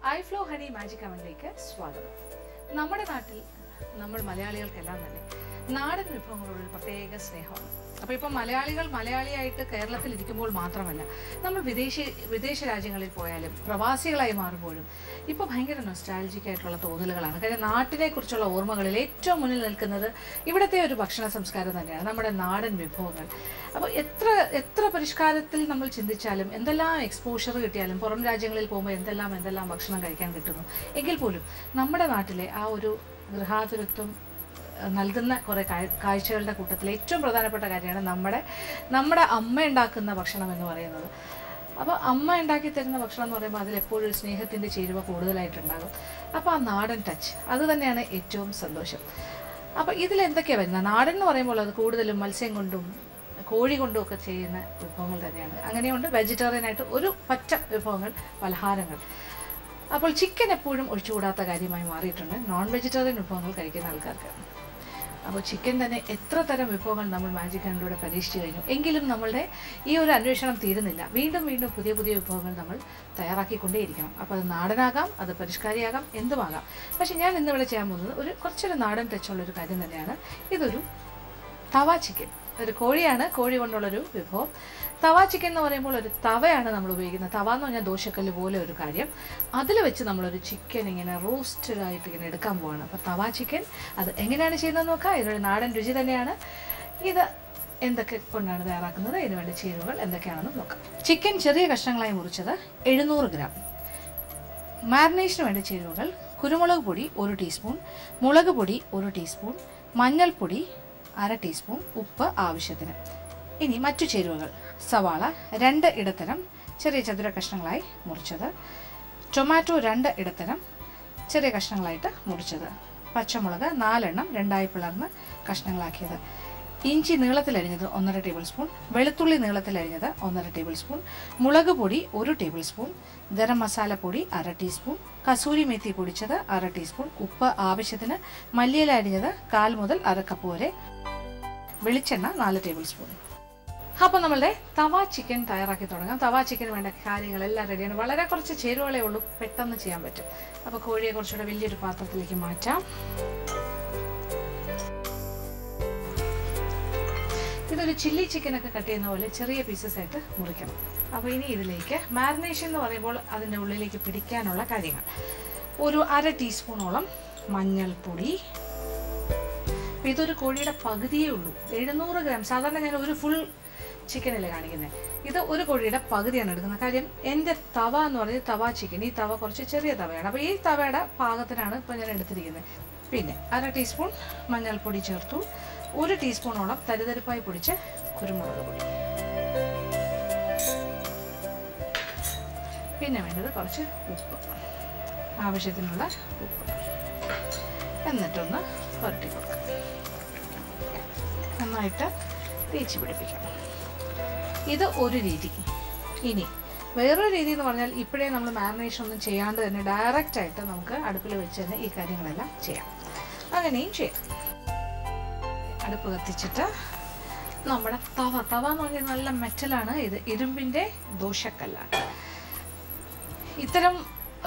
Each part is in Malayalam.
ഐ ഫ്ലോ ഹണി മാജിക് അവനിലേക്ക് സ്വാഗതം നമ്മുടെ നാട്ടിൽ നമ്മൾ മലയാളികൾക്കെല്ലാം തന്നെ നാടൻ വിഭവങ്ങളോട് ഒരു പ്രത്യേക സ്നേഹമാണ് അപ്പോൾ ഇപ്പം മലയാളികൾ മലയാളിയായിട്ട് കേരളത്തിൽ ഇരിക്കുമ്പോൾ മാത്രമല്ല നമ്മൾ വിദേശ വിദേശ രാജ്യങ്ങളിൽ പോയാലും പ്രവാസികളായി മാറുമ്പോഴും ഇപ്പോൾ ഭയങ്കര നൊസ്റ്റാലജിക് ആയിട്ടുള്ള തോന്നലുകളാണ് കാര്യം നാട്ടിനെ കുറിച്ചുള്ള ഓർമ്മകളിൽ ഏറ്റവും മുന്നിൽ നിൽക്കുന്നത് ഇവിടുത്തെ ഒരു ഭക്ഷണ സംസ്കാരം തന്നെയാണ് നമ്മുടെ നാടൻ വിഭവങ്ങൾ അപ്പോൾ എത്ര എത്ര പരിഷ്കാരത്തിൽ നമ്മൾ ചിന്തിച്ചാലും എന്തെല്ലാം എക്സ്പോഷർ കിട്ടിയാലും പുറം രാജ്യങ്ങളിൽ പോകുമ്പോൾ എന്തെല്ലാം എന്തെല്ലാം ഭക്ഷണം കഴിക്കാൻ കിട്ടുന്നു എങ്കിൽ പോലും നമ്മുടെ നാട്ടിലെ ആ ഒരു ഗൃഹാതുരത്വം ഏഹ്, നൽകുന്ന കുറേ കാഴ്- കാഴ്ചകളുടെ കൂട്ടത്തിൽ ഏറ്റവും പ്രധാനപ്പെട്ട കാര്യമാണ് നമ്മുടെ നമ്മുടെ അമ്മ ഉണ്ടാക്കുന്ന ഭക്ഷണം എന്ന് പറയുന്നത് അപ്പോൾ അമ്മ ഉണ്ടാക്കി തരുന്ന ഭക്ഷണം എന്ന് പറയുമ്പോൾ അതിലെപ്പോഴും ഒരു സ്നേഹത്തിൻ്റെ ചേരുവ കൂടുതലായിട്ടുണ്ടാകും അപ്പോൾ ആ നാടൻ ടച്ച് അത് തന്നെയാണ് ഏറ്റവും സന്തോഷം അപ്പോൾ ഇതിൽ എന്തൊക്കെയാണ് വരുന്നത് നാടൻ എന്ന് പറയുമ്പോൾ അത് കൂടുതലും മത്സ്യം കൊണ്ടും കോഴി കൊണ്ടും ഒക്കെ ചെയ്യുന്ന വിഭവങ്ങൾ തന്നെയാണ് അങ്ങനെയുണ്ട് വെജിറ്റേറിയൻ ആയിട്ട് ഒരു പറ്റ വിഭവങ്ങൾ പലഹാരങ്ങൾ അപ്പോൾ ചിക്കൻ എപ്പോഴും ഒഴിച്ചുകൂടാത്ത കാര്യമായി മാറിയിട്ടുണ്ട് നോൺ വെജിറ്റേറിയൻ വിഭവങ്ങൾ കഴിക്കുന്ന ആൾക്കാർക്ക് അപ്പോൾ ചിക്കൻ തന്നെ എത്ര തരം വിഭവങ്ങൾ നമ്മൾ മാജിക് ഹണ്ടിലൂടെ പരീക്ഷിച്ചു കഴിഞ്ഞു എങ്കിലും നമ്മളുടെ ഈ ഒരു അന്വേഷണം തീരുന്നില്ല വീണ്ടും വീണ്ടും പുതിയ പുതിയ വിഭവങ്ങൾ നമ്മൾ തയ്യാറാക്കിക്കൊണ്ടേയിരിക്കണം അപ്പോൾ അത് നാടനാകാം അത് പരിഷ്കാരിയാകാം എന്തുമാകാം പക്ഷേ ഞാൻ ഇന്നിവിടെ ചെയ്യാൻ പോകുന്നത് ഒരു കുറച്ചൊരു നാടൻ ടച്ചുള്ള ഒരു കാര്യം തന്നെയാണ് ഇതൊരു തവ ചിക്കൻ ഒരു കോഴിയാണ് കോഴി കൊണ്ടുള്ളൊരു വിഭവം തവ ചിക്കൻ എന്ന് പറയുമ്പോൾ ഒരു തവയാണ് നമ്മൾ ഉപയോഗിക്കുന്നത് തവ എന്ന് പറഞ്ഞാൽ ദോശക്കല്ല് പോലെ ഒരു കാര്യം അതിൽ വെച്ച് നമ്മളൊരു ചിക്കൻ ഇങ്ങനെ റോസ്റ്റഡ് ആയിട്ട് ഇങ്ങനെ എടുക്കാൻ പോവാണ് അപ്പോൾ തവ ചിക്കൻ അത് എങ്ങനെയാണ് ചെയ്യുന്നത് നോക്കാം ഇതിനൊരു നാടൻ രുചി തന്നെയാണ് ഇത് എന്തൊക്കെ കൊണ്ടാണ് തയ്യാറാക്കുന്നത് ഇതിന് വേണ്ട ചേരുവകൾ എന്തൊക്കെയാണെന്ന് നോക്കാം ചിക്കൻ ചെറിയ കഷ്ണങ്ങളായി മുറിച്ചത് എഴുന്നൂറ് ഗ്രാം മാരിനേഷന് വേണ്ട ചേരുവകൾ കുരുമുളക് പൊടി ഒരു ടീസ്പൂൺ മുളക് പൊടി ഒരു ടീസ്പൂൺ മഞ്ഞൾപ്പൊടി അര ടീസ്പൂൺ ഉപ്പ് ആവശ്യത്തിന് ഇനി മറ്റു ചേരുവകൾ സവാള രണ്ട് ഇടത്തരം ചെറിയ ചതുര കഷ്ണങ്ങളായി മുറിച്ചത് ടൊമാറ്റോ രണ്ട് ഇടത്തരം ചെറിയ കഷ്ണങ്ങളായിട്ട് മുറിച്ചത് പച്ചമുളക് നാലെണ്ണം രണ്ടായി പിളർന്ന് കഷ്ണങ്ങളാക്കിയത് ഇഞ്ചി നീളത്തിലരിഞ്ഞത് ഒന്നര ടേബിൾ സ്പൂൺ വെളുത്തുള്ളി നീളത്തിലരിഞ്ഞത് ഒന്നര ടേബിൾ സ്പൂൺ മുളക് പൊടി ഒരു ടേബിൾ സ്പൂൺ ഗരം മസാലപ്പൊടി അര ടീസ്പൂൺ കസൂരി മേത്തി പൊടിച്ചത് അര ടീസ്പൂൺ ഉപ്പ് ആവശ്യത്തിന് മല്ലിയില അരിഞ്ഞത് കാൽ മുതൽ അര കപ്പ് വരെ വെളിച്ചെണ്ണ നാല് ടേബിൾ സ്പൂൺ അപ്പോൾ നമ്മളുടെ തവ ചിക്കൻ തയ്യാറാക്കി തുടങ്ങാം തവ ചിക്കന് വേണ്ട കാര്യങ്ങളെല്ലാം റെഡിയാണ് വളരെ കുറച്ച് ചേരുവകളേ ഉള്ളൂ പെട്ടെന്ന് ചെയ്യാൻ പറ്റും അപ്പോൾ കോഴിയെ കുറച്ചുകൂടെ വലിയൊരു പാത്രത്തിലേക്ക് മാറ്റാം ഇതൊരു ചില്ലി ചിക്കനൊക്കെ കട്ട് ചെയ്യുന്ന പോലെ ചെറിയ പീസസ് ആയിട്ട് മുറിക്കണം അപ്പോൾ ഇനി ഇതിലേക്ക് മാരിനേഷൻ എന്ന് പറയുമ്പോൾ അതിൻ്റെ ഉള്ളിലേക്ക് പിടിക്കാനുള്ള കാര്യങ്ങൾ ഒരു അര ടീസ്പൂണോളം മഞ്ഞൾപ്പൊടി അപ്പോൾ ഇതൊരു കോഴിയുടെ പകുതിയേ ഉള്ളൂ എഴുന്നൂറ് ഗ്രാം സാധാരണ ഞാൻ ഒരു ഫുൾ ചിക്കനല്ലേ കാണിക്കുന്നത് ഇത് ഒരു കോഴിയുടെ പകുതിയാണ് എടുക്കുന്നത് കാര്യം എൻ്റെ തവ എന്ന് പറയുന്നത് തവ ചിക്കൻ ഈ തവ കുറച്ച് ചെറിയ തവയാണ് അപ്പോൾ ഈ തവയുടെ പാകത്തിനാണ് ഇപ്പോൾ ഞാൻ എടുത്തിരിക്കുന്നത് പിന്നെ അര ടീസ്പൂൺ മഞ്ഞൾപ്പൊടി ചേർത്തു ഒരു ടീസ്പൂണോളം തരിതരിപ്പായി പൊടിച്ച കുരുമുളക് പൊടി പിന്നെ വേണ്ടത് കുറച്ച് ഉപ്പ് ആവശ്യത്തിനുള്ള ഉപ്പ് എന്നിട്ടൊന്ന് പുരട്ടി കൊടുക്കാം നന്നായിട്ട് തേച്ച് പിടിപ്പിക്കണം ഇത് ഒരു രീതി ഇനി വേറൊരു രീതി എന്ന് പറഞ്ഞാൽ ഇപ്പോഴേ നമ്മൾ മാരിനേഷൻ ഒന്നും ചെയ്യാണ്ട് തന്നെ ഡയറക്റ്റ് ആയിട്ട് നമുക്ക് അടുപ്പിൽ വെച്ച് തന്നെ ഈ കാര്യങ്ങളെല്ലാം ചെയ്യാം അങ്ങനെയും ചെയ്യാം അടുപ്പ് കത്തിച്ചിട്ട് നമ്മുടെ തവ തവ എന്ന് പറഞ്ഞാൽ നല്ല മെറ്റലാണ് ഇത് ഇരുമ്പിൻ്റെ ദോശക്കല്ലാണ് ഇത്തരം ആ,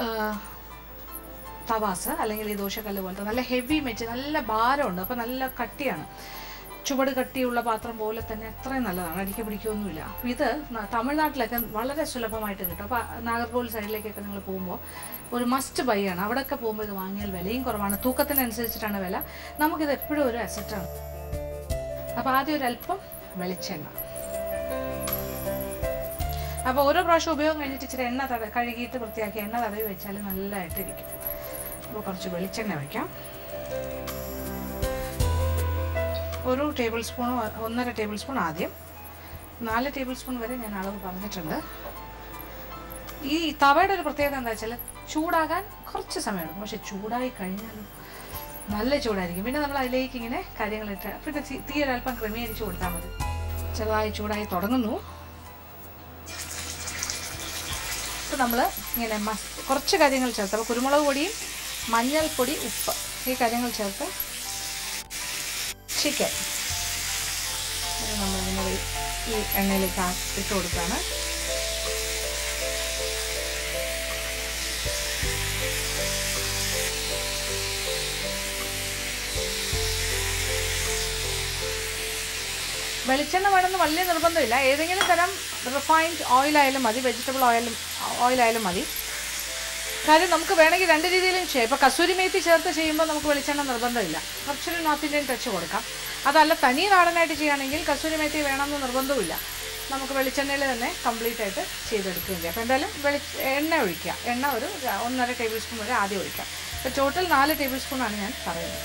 തവാസ് അല്ലെങ്കിൽ ഈ ദോശക്കല്ല് പോലത്തെ നല്ല ഹെവി മെറ്റ് നല്ല ഭാരമുണ്ട് അപ്പോൾ നല്ല കട്ടിയാണ് ചുവട് കട്ടിയുള്ള പാത്രം പോലെ തന്നെ അത്രയും നല്ലതാണ് അടിക്ക് പിടിക്കുകയൊന്നുമില്ല അപ്പോൾ ഇത് ന- തമിഴ്നാട്ടിലൊക്കെ വളരെ സുലഭമായിട്ട് കിട്ടും അപ്പോൾ നാഗർകോവിൽ സൈഡിലേക്കൊക്കെ നിങ്ങൾ പോകുമ്പോൾ ഒരു മസ്റ്റ് ബൈ ആണ് അവിടെയൊക്കെ പോകുമ്പോൾ ഇത് വാങ്ങിയാൽ വിലയും കുറവാണ് തൂക്കത്തിനനുസരിച്ചിട്ടാണ് വില നമുക്കിത് എപ്പോഴും ഒരു അസറ്റാണ് അപ്പോൾ ആദ്യം ഒരു അല്പം വെളിച്ചെണ്ണ അപ്പോൾ ഓരോ പ്രാവശ്യം ഉപയോഗം കഴിഞ്ഞിട്ട് ഇച്ചിരി എണ്ണ തട കഴുകിയിട്ട് വൃത്തിയാക്കി എണ്ണ തടവി വെച്ചാൽ നല്ലതായിട്ട് ഇരിക്കും അപ്പോൾ കുറച്ച് വെളിച്ചെണ്ണ വയ്ക്കാം ഒരു ടേബിൾ സ്പൂൺ ഒന്നര ടേബിൾ സ്പൂൺ ആദ്യം നാല് ടേബിൾ സ്പൂൺ വരെ ഞാൻ അളവ് പറഞ്ഞിട്ടുണ്ട് ഈ തവയുടെ ഒരു പ്രത്യേകത എന്താ വെച്ചാൽ ചൂടാകാൻ കുറച്ച് സമയമെടുക്കും പക്ഷെ ചൂടായി കഴിഞ്ഞാലും നല്ല ചൂടായിരിക്കും പിന്നെ നമ്മൾ അതിലേക്ക് ഇങ്ങനെ കാര്യങ്ങളിട്ട് പിന്നെ തീ- തീ ഒരല്പം ക്രമീകരിച്ച് കൊടുത്താൽ മതി ചെറുതായി ചൂടായി തുടങ്ങുന്നു ഇപ്പം നമ്മൾ ഇങ്ങനെ മസ് കുറച്ച് കാര്യങ്ങൾ ചേർത്ത് അപ്പോൾ കുരുമുളക് പൊടിയും മഞ്ഞൾപ്പൊടി ഉപ്പ് ഈ കാര്യങ്ങൾ ചേർത്ത് ചിക്കൻ അത് നമ്മളിങ്ങനെ ഈ- ഈ എണ്ണയിലേക്ക് ആ- ഇട്ട് കൊടുക്കുകയാണ് വെളിച്ചെണ്ണ വേണമെന്ന് വലിയ നിർബന്ധമില്ല ഏതെങ്കിലും തരം റിഫൈൻഡ് ഓയിലായാലും മതി വെജിറ്റബിൾ ഓയിലും ഓയിലായാലും മതി കാര്യം നമുക്ക് വേണമെങ്കിൽ രണ്ട് രീതിയിലും ചെയ്യാം ഇപ്പോൾ കസൂരി മേത്തി ചേർത്ത് ചെയ്യുമ്പോൾ നമുക്ക് വെളിച്ചെണ്ണ നിർബന്ധമില്ല കുറച്ചൊരു നോർത്ത് ഇന്ത്യൻ ടച്ച് കൊടുക്കാം അതല്ല തനി നാടനായിട്ട് ചെയ്യുകയാണെങ്കിൽ കസൂരി മേത്തി വേണമെന്ന് നിർബന്ധമില്ല നമുക്ക് വെളിച്ചെണ്ണയിൽ തന്നെ കംപ്ലീറ്റ് ആയിട്ട് ചെയ്തെടുക്കുകയും ചെയ്യാം അപ്പോൾ എന്തായാലും വെളി എണ്ണ ഒഴിക്കുക എണ്ണ ഒരു ര- ഒന്നര ടേബിൾ സ്പൂൺ വരെ ആദ്യം ഒഴിക്കാം അപ്പോൾ ടോട്ടൽ നാല് ടേബിൾ സ്പൂണാണ് ഞാൻ പറയുന്നത്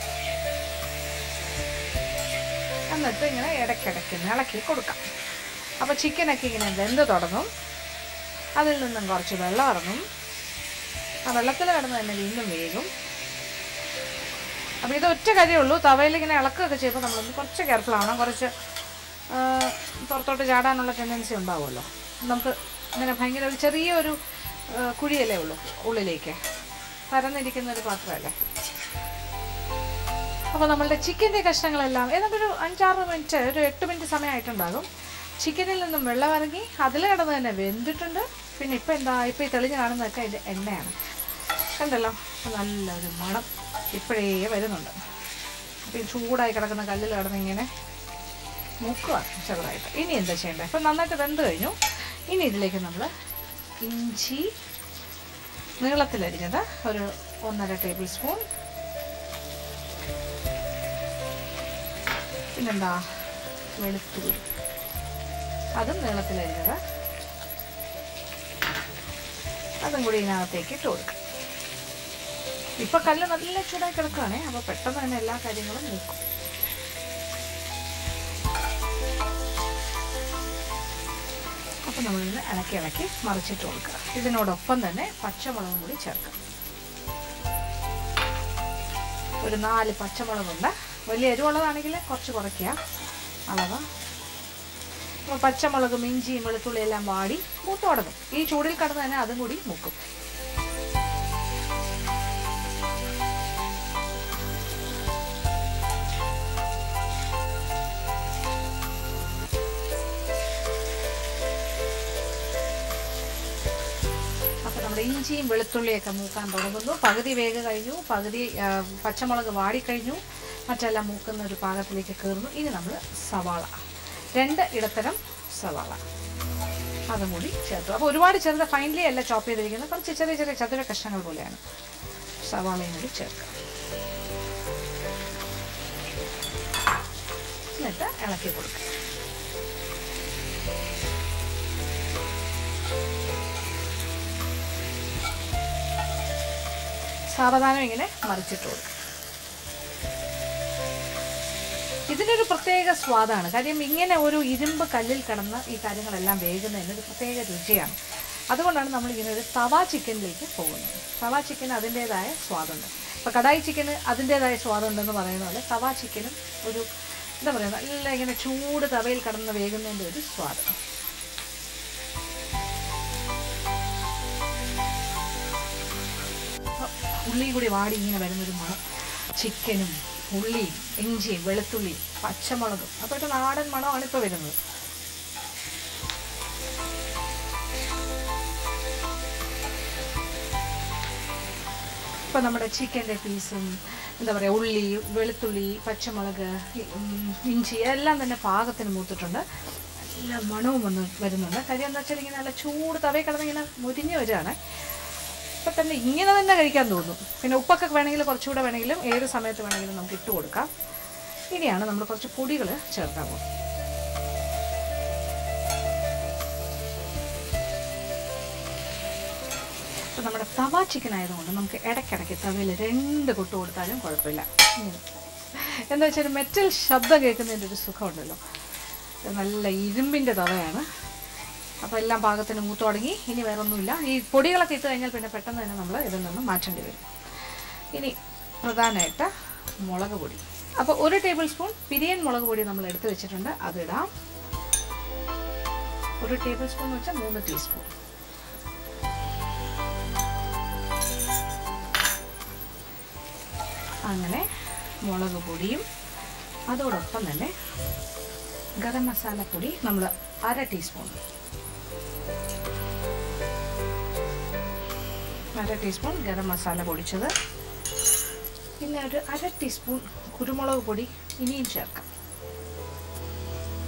എന്നിട്ട് ഇങ്ങനെ ഇടയ്ക്കിടയ്ക്ക് ഒന്ന് ഇളക്കി കൊടുക്കാം അപ്പോൾ ചിക്കനൊക്കെ ഇങ്ങനെ വെന്ത് തുടങ്ങും അതിൽ നിന്നും കുറച്ച് വെള്ളം ഇറങ്ങും ആ വെള്ളത്തിൽ കിടന്ന് തന്നെ വീണ്ടും വേകും അപ്പോൾ ഇത് ഒറ്റ കാര്യമുള്ളൂ തവയിൽ ഇങ്ങനെ ഇളക്കുകയൊക്കെ ചെയ്യുമ്പോൾ നമ്മളൊന്ന് കുറച്ച് കെയർഫുൾ ആവണം കുറച്ച് ആ, പുറത്തോട്ട് ചാടാനുള്ള ടെൻഡൻസി ഉണ്ടാവുമല്ലോ നമുക്ക് ഇങ്ങനെ ഭയങ്കര ഒരു ചെറിയൊരു ആ, കുഴിയല്ലേ ഉള്ളൂ ഉള്ളിലേക്ക് പരന്നിരിക്കുന്ന ഒരു പാത്രമല്ലേ അപ്പോൾ നമ്മളുടെ ചിക്കൻ്റെ കഷ്ണങ്ങളെല്ലാം ഏതാണ്ട് ഒരു അഞ്ചാറ് മിനിറ്റ് ഒരു എട്ട് മിനിറ്റ് സമയമായിട്ടുണ്ടാകും ചിക്കനിൽ നിന്നും വെള്ളം ഇറങ്ങി അതിൽ കിടന്ന് തന്നെ വെന്തിട്ടുണ്ട് പിന്നെ ഇപ്പം എന്താ ഇപ്പം ഈ തെളിഞ്ഞ് കാണുന്നതൊക്കെ അതിൻ്റെ എണ്ണയാണ് കണ്ടല്ലോ അപ്പോൾ നല്ലൊരു മണം ഇപ്പോഴേ വരുന്നുണ്ട് അപ്പോൾ ഈ ചൂടായി കിടക്കുന്ന കല്ലിൽ കിടന്ന് ഇങ്ങനെ മുക്കുക ചെറുതായിട്ട് ഇനി എന്താ ചെയ്യേണ്ടത് ഇപ്പം നന്നായിട്ട് വെന്ത് കഴിഞ്ഞു ഇനി ഇതിലേക്ക് നമ്മൾ ഇഞ്ചി നീളത്തിലരിഞ്ഞത് ഒരു ഒന്നര ടേബിൾ സ്പൂൺ പിന്നെന്താ വെളുത്തുള്ളി അതും നീളത്തിലരിഞ്ഞത് അതും കൂടി ഇതിനകത്തേക്ക് ഇട്ട് കൊടുക്കാം ഇപ്പൊ കല്ല് നല്ല ചൂടായി കിടക്കുകയാണേ അപ്പൊ പെട്ടെന്ന് തന്നെ എല്ലാ കാര്യങ്ങളും നോക്കും അപ്പൊ നമ്മളിത് ഇളക്കി ഇളക്കി മറിച്ചിട്ട് കൊടുക്കുക ഇതിനോടൊപ്പം തന്നെ പച്ചമുളകും കൂടി ചേർക്കാം ഒരു നാല് പച്ചമുളകുണ്ട് വലിയ എരിവുള്ളതാണെങ്കിൽ കുറച്ച് കുറയ്ക്കുക അളവ് അപ്പോൾ പച്ചമുളകും ഇഞ്ചിയും വെളുത്തുള്ളി എല്ലാം വാടി മൂത്ത് തുടങ്ങും ഈ ചൂടിൽ കടന്ന് തന്നെ അതും കൂടി മുക്കും അപ്പോൾ നമ്മുടെ ഇഞ്ചിയും വെളുത്തുള്ളിയൊക്കെ മൂക്കാൻ തുടങ്ങുന്നു പകുതി വേഗ കഴിഞ്ഞു പകുതി ആ, പച്ചമുളക് വാടിക്കഴിഞ്ഞു മറ്റെല്ലാം മൂക്കുന്ന ഒരു പാകത്തിലേക്ക് കയറുന്നു ഇനി നമ്മൾ സവാള രണ്ട് ഇടത്തരം സവാള അതും കൂടി ചേർത്തു അപ്പോൾ ഒരുപാട് ചെറുത് ഫൈനലി അല്ല ചോപ്പ് ചെയ്തിരിക്കുന്നത് കുറച്ച് ചെറിയ ചെറിയ ചതുര കഷ്ണങ്ങൾ പോലെയാണ് സവാളയും കൂടി ചേർക്കുക എന്നിട്ട് ഇളക്കി കൊടുക്കുക സാവധാനം ഇങ്ങനെ മറിച്ചിട്ട് കൊടുക്കുക ഇതിനൊരു പ്രത്യേക സ്വാദാണ് കാര്യം ഇങ്ങനെ ഒരു ഇരുമ്പ് കല്ലിൽ കിടന്ന് ഈ കാര്യങ്ങളെല്ലാം വേകുന്നതിന് ഒരു പ്രത്യേക രുചിയാണ് അതുകൊണ്ടാണ് നമ്മൾ ഇങ്ങനെ ഒരു തവ ചിക്കനിലേക്ക് പോകുന്നത് തവ ചിക്കൻ അതിൻ്റേതായ സ്വാദുണ്ട് ഇപ്പോൾ കടായി ചിക്കന് അതിൻ്റേതായ സ്വാദുണ്ടെന്ന് പറയുന്ന പോലെ തവ ചിക്കനും ഒരു എന്താ പറയുക നല്ല ഇങ്ങനെ ചൂട് തവയിൽ കിടന്ന് വേകുന്നതിൻ്റെ ഒരു സ്വാദ് ഉള്ളിയും കൂടി വാടി ഇങ്ങനെ വരുന്നൊരു മണം ചിക്കനും ഉള്ളിയും ഇഞ്ചിയും വെളുത്തുള്ളിയും പച്ചമുളകും അപ്പോൾ ഒരു നാടൻ മണമാണ് ഇപ്പോൾ വരുന്നത് ഇപ്പം നമ്മുടെ ചിക്കൻ്റെ പീസും എന്താ പറയുക ഉള്ളി വെളുത്തുള്ളി പച്ചമുളക് ഇ- ഉം, ഇഞ്ചി എല്ലാം തന്നെ പാകത്തിന് മൂത്തിട്ടുണ്ട് നല്ല മണവും വന്ന് വരുന്നുണ്ട് കാര്യം എന്താ വെച്ചാൽ ഇങ്ങനെ നല്ല ചൂട് തവയിൽ കിടന്ന് ഇങ്ങനെ മുരിഞ്ഞ് വരികയാണ് ഇപ്പം തന്നെ ഇങ്ങനെ തന്നെ കഴിക്കാൻ തോന്നും പിന്നെ ഉപ്പൊക്കെ വേണമെങ്കിൽ കുറച്ചുകൂടെ വേണമെങ്കിലും ഏത് സമയത്ത് വേണമെങ്കിലും നമുക്ക് ഇട്ട് കൊടുക്കാം ഇനിയാണ് നമ്മൾ കുറച്ച് പൊടികൾ ചേർക്കാൻ പോകുന്നത് അപ്പോൾ നമ്മുടെ തവ ചിക്കൻ ആയതുകൊണ്ട് നമുക്ക് ഇടയ്ക്കിടയ്ക്ക് തവയിൽ രണ്ട് കൊട്ട് കൊടുത്താലും കുഴപ്പമില്ല ഇങ്ങനെ. എന്താ വെച്ചാൽ ഒരു മെറ്റൽ ശബ്ദം കേൾക്കുന്നതിൻ്റെ ഒരു സുഖമുണ്ടല്ലോ ഇത് നല്ല ഇരുമ്പിൻ്റെ തവയാണ് അപ്പോൾ എല്ലാം പാകത്തിന് മൂത്ത് തുടങ്ങി ഇനി വേറെ ഒന്നുമില്ല ഈ പൊടികളൊക്കെ ഇട്ട് കഴിഞ്ഞാൽ പിന്നെ പെട്ടെന്ന് തന്നെ നമ്മൾ ഇതിൽ നിന്ന് മാറ്റേണ്ടി വരും ഇനി പ്രധാനമായിട്ട് മുളക് പൊടി അപ്പോൾ ഒരു ടേബിൾ സ്പൂൺ പിരിയൻ മുളക് പൊടി നമ്മൾ എടുത്ത് വെച്ചിട്ടുണ്ട് അതിടാം ഒരു ടേബിൾ സ്പൂൺ എന്ന് വെച്ചാൽ മൂന്ന് ടീസ്പൂൺ അങ്ങനെ മുളക് പൊടിയും അതോടൊപ്പം തന്നെ ഗരം മസാല പൊടി നമ്മൾ അര ടീസ്പൂൺ അര ടീസ്പൂൺ ഗരം മസാല പൊടിച്ചത് പിന്നെ ഒരു അര ടീസ്പൂൺ കുരുമുളക് പൊടി ഇനിയും ചേർക്കാം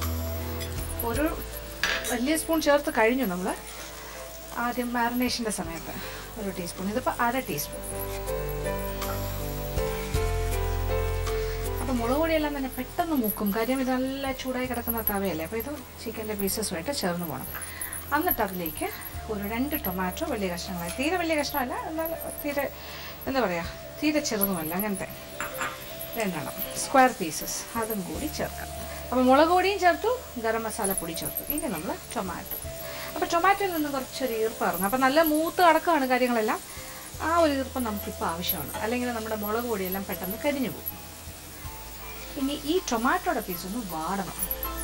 ഒരു വലിയ സ്പൂൺ ചേർത്ത് കഴിഞ്ഞു നമ്മൾ ആദ്യം മാറിനേഷൻ്റെ സമയത്ത് ഒരു ടീസ്പൂൺ ഇതിപ്പോൾ അര ടീസ്പൂൺ അപ്പോൾ മുളക് പൊടിയെല്ലാം തന്നെ പെട്ടെന്ന് മുക്കും കാര്യം ഇത് നല്ല ചൂടായി കിടക്കുന്ന തവയല്ലേ അപ്പോൾ ഇത് ചിക്കൻ്റെ പീസസുമായിട്ട് ചേർന്ന് പോകണം എന്നിട്ട് അതിലേക്ക് ഒരു രണ്ട് ടൊമാറ്റോ വലിയ കഷ്ണങ്ങളായി തീരെ വലിയ കഷ്ണമല്ല എന്നാൽ തീരെ എന്താ പറയുക തീരെ ചെറുതുമല്ല അങ്ങനത്തെ രണ്ടെണ്ണം സ്ക്വയർ പീസസ് അതും കൂടി ചേർക്കാം അപ്പോൾ മുളക് പൊടിയും ചേർത്തു ഗരം മസാല പൊടി ചേർത്തു ഇനി നമ്മൾ ടൊമാറ്റോ അപ്പോൾ ടൊമാറ്റോയിൽ നിന്ന് കുറച്ചൊരു ഈർപ്പം ഇറങ്ങും അപ്പോൾ നല്ല മൂത്ത് അടക്കമാണ് കാര്യങ്ങളെല്ലാം ആ ഒരു ഈർപ്പം നമുക്കിപ്പോൾ ആവശ്യമാണ് അല്ലെങ്കിൽ നമ്മുടെ മുളക് പൊടിയെല്ലാം പെട്ടെന്ന് കരിഞ്ഞു പോകും ഇനി ഈ ടൊമാറ്റോയുടെ പീസ് ഒന്ന് വാടണം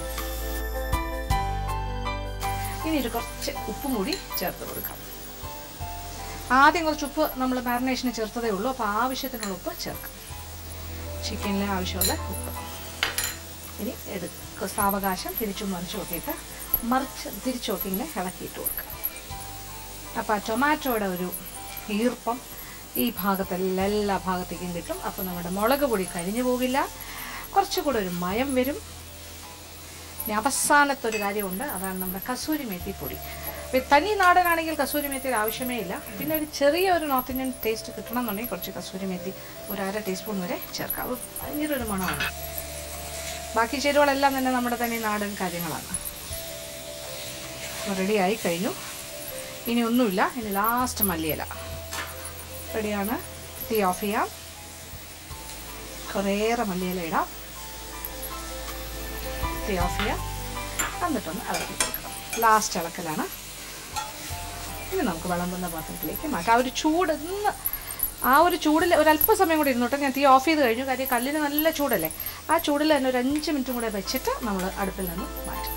ഇനി ഒരു കുറച്ച് ഉപ്പും കൂടി ചേർത്ത് കൊടുക്കാം ആദ്യം കുറച്ച് ഉപ്പ് നമ്മൾ മാരിനേഷന് ചേർത്തതേ ഉള്ളൂ അപ്പോൾ ആവശ്യത്തിനുള്ള ഉപ്പ് ചേർക്കാം ചിക്കനിലെ ആവശ്യമുള്ള ഉപ്പ് ഇനി എടുക്കുക സാവകാശം തിരിച്ചും മറിച്ച് നോക്കിയിട്ട് മറിച്ച് തിരിച്ചു നോക്കി ഇങ്ങനെ ഇളക്കിയിട്ട് കൊടുക്കുക അപ്പോൾ ആ ടൊമാറ്റോയുടെ ഒരു ഈർപ്പം ഈ ഭാഗത്തെല്ലാം എല്ലാ ഭാഗത്തേക്കും കിട്ടും അപ്പോൾ നമ്മുടെ മുളക് പൊടി കരിഞ്ഞു പോകില്ല കുറച്ചുകൂടെ ഒരു മയം വരും ഇനി അവസാനത്തെ ഒരു കാര്യമുണ്ട് അതാണ് നമ്മുടെ കസൂരി മേത്തി പൊടി അപ്പോൾ ഈ തനി നാടനാണെങ്കിൽ കസൂരി മേത്തിയുടെ ആവശ്യമേ ഇല്ല പിന്നെ ഒരു ചെറിയ ഒരു നോർത്ത് ഇന്ത്യൻ ടേസ്റ്റ് കിട്ടണമെന്നുണ്ടെങ്കിൽ കുറച്ച് കസൂരി മേത്തി ഒരു അര ടീസ്പൂൺ വരെ ചേർക്കാം അത് ഭയങ്കര ഒരു മണമാണ് ബാക്കി ചേരുവകളെല്ലാം തന്നെ നമ്മുടെ തനി നാടൻ കാര്യങ്ങളാണ് റെഡിയായി കഴിഞ്ഞു ഇനി ഒന്നുമില്ല ഇനി ലാസ്റ്റ് മല്ലിയില റെഡിയാണ് തീ ഓഫ് ചെയ്യാം കുറേയേറെ മല്ലിയില ഇടാം തീ ഓഫ് ചെയ്യാം എന്നിട്ടൊന്ന് ഇളക്കി കൊടുക്കണം ലാസ്റ്റ് ഇളക്കലാണ് ഇനി നമുക്ക് വിളമ്പുന്ന പാത്രത്തിലേക്ക് മാറ്റാം ആ ഒരു ചൂട് ഒന്ന് ആ ഒരു ചൂടിൽ ഒരു അല്പസമയം കൂടി ഇരുന്നോട്ടെ ഞാൻ തീ ഓഫ് ചെയ്ത് കഴിഞ്ഞു കാര്യം കല്ലിന് നല്ല ചൂടല്ലേ ആ ചൂടിൽ തന്നെ ഒരു അഞ്ച് മിനിറ്റും കൂടെ വെച്ചിട്ട് നമ്മൾ അടുപ്പിൽ നിന്ന് മാറ്റും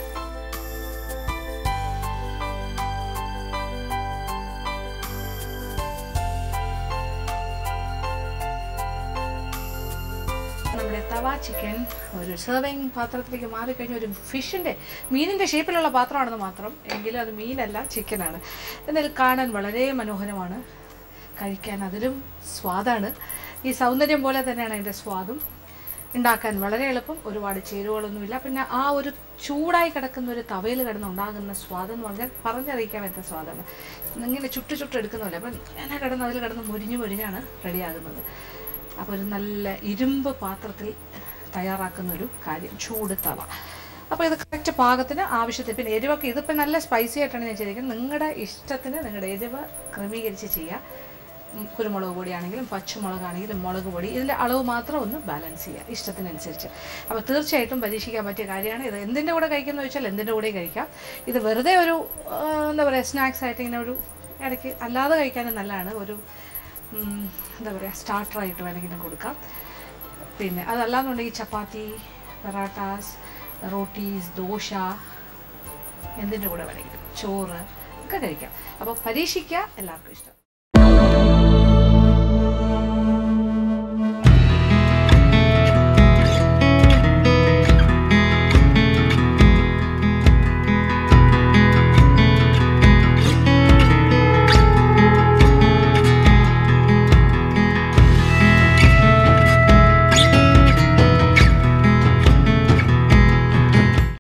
നമ്മുടെ തവ ചിക്കൻ ഒരു സെർവിങ് പാത്രത്തിലേക്ക് മാറിക്കഴിഞ്ഞ ഒരു ഫിഷിൻ്റെ മീനിൻ്റെ ഷേപ്പിലുള്ള പാത്രമാണെന്ന് മാത്രം എങ്കിലും അത് മീനല്ല ചിക്കനാണ് എന്നാൽ കാണാൻ വളരെ മനോഹരമാണ് കഴിക്കാൻ അതിലും സ്വാദാണ് ഈ സൗന്ദര്യം പോലെ തന്നെയാണ് അതിൻ്റെ സ്വാദും ഉണ്ടാക്കാൻ വളരെ എളുപ്പം ഒരുപാട് ചേരുവകളൊന്നുമില്ല പിന്നെ ആ ഒരു ചൂടായി കിടക്കുന്ന ഒരു തവയിൽ കിടന്ന് ഉണ്ടാകുന്ന സ്വാദം എന്ന് പറഞ്ഞാൽ പറഞ്ഞറിയിക്കാൻ പറ്റുന്ന സ്വാദാണ് ഇങ്ങനെ ചുട്ടു ചുട്ട് എടുക്കുന്നില്ല അപ്പം ഇങ്ങനെ കിടന്ന് അതിൽ കിടന്ന് മുരിഞ്ഞു മുരിഞ്ഞാണ് റെഡിയാകുന്നത് അപ്പോൾ ഒരു നല്ല ഇരുമ്പ് പാത്രത്തിൽ തയ്യാറാക്കുന്ന ഒരു കാര്യം ചൂട് തവ അപ്പോൾ ഇത് കറക്റ്റ് പാകത്തിന് ആവശ്യത്തിന് പിന്നെ എരിവൊക്കെ ഇതിപ്പോൾ നല്ല സ്പൈസി ആയിട്ടാണ് ഞാൻ ചെയ്തിരിക്കുന്നത് നിങ്ങളുടെ ഇഷ്ടത്തിന് നിങ്ങളുടെ എരിവ് ക്രമീകരിച്ച് ചെയ്യുക ഉം, കുരുമുളക് പൊടിയാണെങ്കിലും പച്ചമുളകാണെങ്കിലും മുളക് പൊടി ഇതിൻ്റെ അളവ് മാത്രം ഒന്ന് ബാലൻസ് ചെയ്യുക ഇഷ്ടത്തിനനുസരിച്ച് അപ്പോൾ തീർച്ചയായിട്ടും പരീക്ഷിക്കാൻ പറ്റിയ കാര്യമാണ് ഇത് എന്തിൻ്റെ കൂടെ കഴിക്കുന്നത് ചോദിച്ചാൽ എന്തിൻ്റെ കൂടെ കഴിക്കാം ഇത് വെറുതെ ഒരു ആ, എന്താ പറയുക സ്നാക്സ് ആയിട്ട് ഇങ്ങനെ ഒരു ഇടയ്ക്ക് അല്ലാതെ കഴിക്കാനും നല്ലതാണ് ഒരു ഉം, എന്താ പറയുക സ്റ്റാർട്ടറായിട്ട് വേണമെങ്കിലും കൊടുക്കാം പിന്നെ അതല്ലാന്നുണ്ടെങ്കിൽ ചപ്പാത്തി പെറാട്ടാസ് റോട്ടീസ് ദോശ എന്തിൻ്റെ കൂടെ വേണമെങ്കിലും ചോറ് ഒക്കെ കഴിക്കാം അപ്പോൾ പരീക്ഷിക്കുക എല്ലാവർക്കും ഇഷ്ടം